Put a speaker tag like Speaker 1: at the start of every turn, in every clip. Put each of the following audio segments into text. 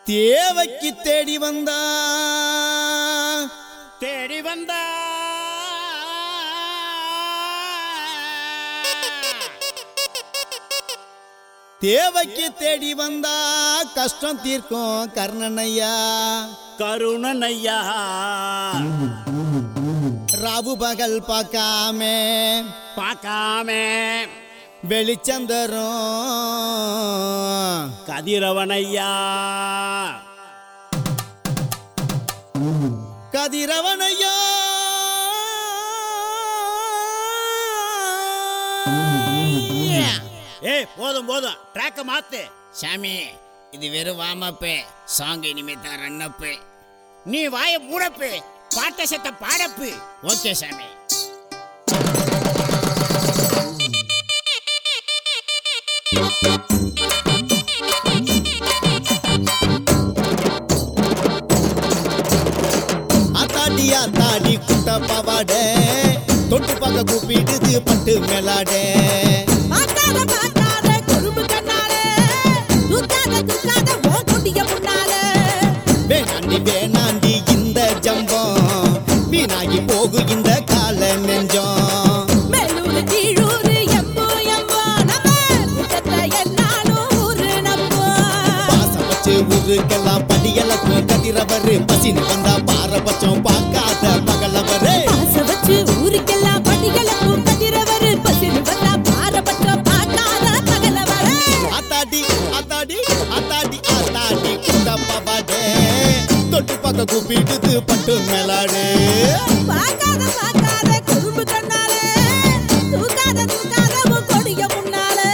Speaker 1: தேவைக்கு தேடி வந்தா
Speaker 2: தேடி வந்தா
Speaker 1: தேவைக்கு தேடி வந்தா கஷ்டம் தீர்க்கும் கர்ணனையா
Speaker 2: கருணன் ஐயா
Speaker 1: ராவு பகல் பார்க்காம
Speaker 2: பார்க்காம
Speaker 1: வெளிச்சந்தரும்
Speaker 2: கதிரவன் ஐயா
Speaker 1: கதிரவனையா
Speaker 2: ஏய் போதும் போதும் ட்ராக்க மாத்து
Speaker 3: சாமி இது வெறும் வாமப்பு சாங் இனிமே தான் ரன்னப்பு
Speaker 2: நீ வாய மூடப்பு பாட்ட செத்த பாடப்பு
Speaker 3: ஓகே சாமி
Speaker 1: ஆத்தாடி ஆத்தாடி குட்ட பவாட தொட்டு பார்க்க கூப்பிடுது பட்டு மேலாடே
Speaker 4: பார்க்காத பார்க்காத குறும்பு கண்ணாலே தூக்காத தூக்காத ஓ குட்டிய முன்னாலே
Speaker 1: வேணாண்டி வேணாண்டி இந்த ஜம்பம் வீணாகி போகு இந்த கால நெஞ்சம்
Speaker 4: மேலூரு கீழூரு எம்போ எம்போ நம்ம கூட்டத்தை என்னாலும் ஊரு நம்போ
Speaker 1: பாசம் வச்சு ஊருக்கெல்லாம் படியலக்கும் கதிரவரு பசின்னு வந்தா பாரபட்சம் பார்க்காத பகலவரு
Speaker 4: ஆசை வச்சு ஊருக்கெல்லாம் பட்டியலுக்கும் கதிரவரு பசில் வந்தா பாரபட்சம் பார்க்காத பகல வர
Speaker 1: ஆத்தாடி ஆத்தாடி ஆத்தாடி ஆத்தாடி குட்ட பவாடே தொட்டு பார்க்க கூப்பிடுது பட்டு மேலாடு
Speaker 4: பார்க்காத பார்க்காத குறும்பு கண்ணாலே தூக்காத தூக்காத ஓ கொடிய முன்னாலே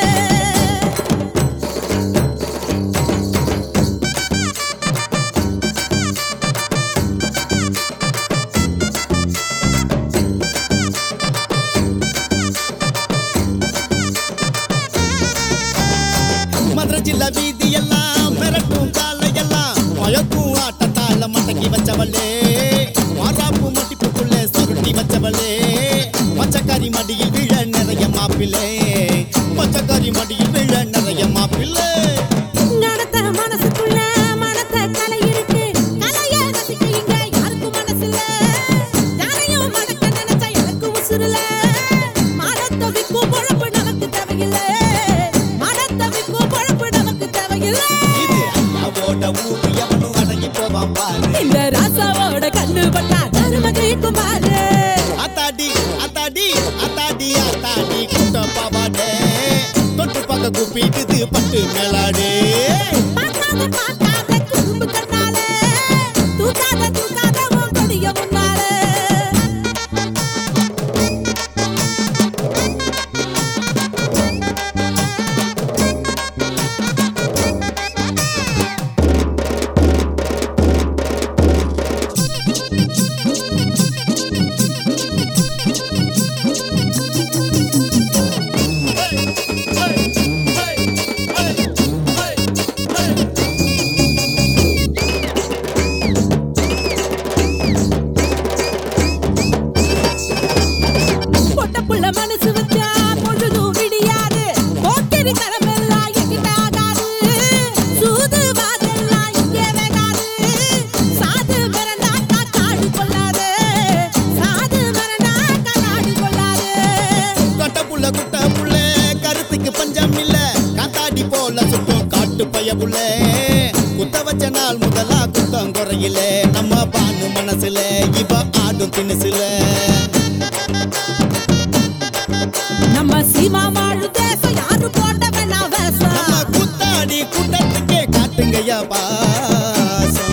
Speaker 1: மதுரை ஜில்லா வீதி எல்லாம் மிரட்டும் காலையெல்லாம் மயக்கும் ஆட்டத்தால மடக்கி வச்சவளே மாறாப்பு மட்டிப்புக்குள்ள சொருட்டி வச்சவளே மச்சக்காரி மடியில் விழ நிறைய மாப்பிள்ளை மச்சக்காரி மடியில் விழ நிறைய மாப்பிள்ளை
Speaker 4: நடத்த மனசுக்குள்ள மனத்த கலை இருக்கு கலைய ரசிக்க இங்க யாருக்கும் மனசுல யாரையும் மடக்க நினைச்சா எனக்கு உசுருல மனத்த விக்கும் பொழப்பு நமக்கு தேவையில்லை மனத்த விக்கும் பொழப்பு நமக்கு தேவையில்லை
Speaker 1: இது ஐயாவோட ஊரு எவனும் அடங்கி போவான் பாரு
Speaker 4: இந்த ராசாவோட கண்ணு பட்டா தரும ஜெயிக்கும் பாரு
Speaker 1: அத்தாடி அத்தாடி அத்தாடி அத்தாடி குட்ட பாவாடே தொட்டு பார்க்க கூப்பிடுது பட்டு மேலாடே
Speaker 4: பார்க்காத பார்க்காத குறும்பு கண்ணாலே தூக்காத தூக்காத உன் கொடிய முன்னாலே பொட்ட புள்ள மனசு வச்சா பொழுதும் விடியாது போக்கிரி தரமெல்லாம் எங்கிட்ட ஆகாது சூது வாதெல்லாம் இங்கே வேகாது சாது மறந்தாக்கா காடு கொள்ளாது சாது மறந்தாக்கா காடு கொள்ளாது
Speaker 1: கட்ட புள்ள குட்ட புள்ள கருத்துக்கு பஞ்சம் இல்ல காத்தாடி போல சுட்டும் காட்டு பய புள்ள குத்த வச்ச நாள் முதலா குத்தம் குறையில நம்ம பானு மனசுல இவ ஆடும் தினசுல
Speaker 4: நம்ம சீமா வாழு தேசம் யாரு போட்டவன் நான் வேசம்
Speaker 1: நம்ம குத்தாடி குட்டத்துக்கே காட்டுங்கய்யா பாசம்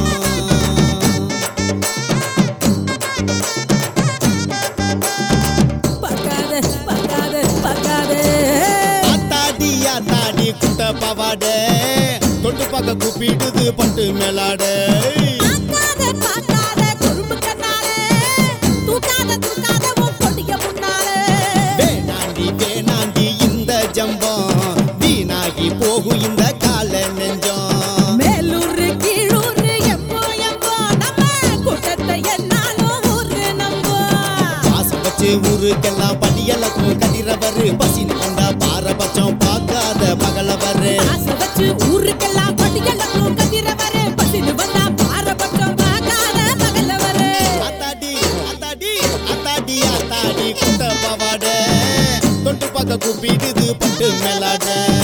Speaker 4: பார்க்காத பார்க்காத பார்க்காத
Speaker 1: ஆத்தாடி ஆத்தாடி குட்ட பவாட தொட்டு பார்க்க கூப்பிடுது பட்டு மேலாட
Speaker 4: பார்க்காத பார்க்காத குறும்பு கண்ணாலே தூக்காத தூக்காத உன் கொடிய முன்னாலே
Speaker 1: வேணாண்டி வேணாண்டி இந்த ஜம்பம் வீணாகி போகும் இந்த கால நெஞ்சம்
Speaker 4: மேலூரு கீழூரு எம்போ எம்போ நம்ம கூட்டத்தை என்னாலும் ஊரு நம்போ
Speaker 1: பாசம் வச்சு ஊருக்கெல்லாம் படியலக்கும் கதிரவரு பசின் கொண்டா பாரபட்சம் பார்க்காத பகலவரு
Speaker 4: ஆசை வச்சு ஊருக்கெல்லாம் பட்டியலுக்கும் கதிரவரு பசி
Speaker 1: அத்தாடி அத்தாடி குட்ட பவாட தொட்டு பக்க கூப்பிடுது பட்டு மேலாட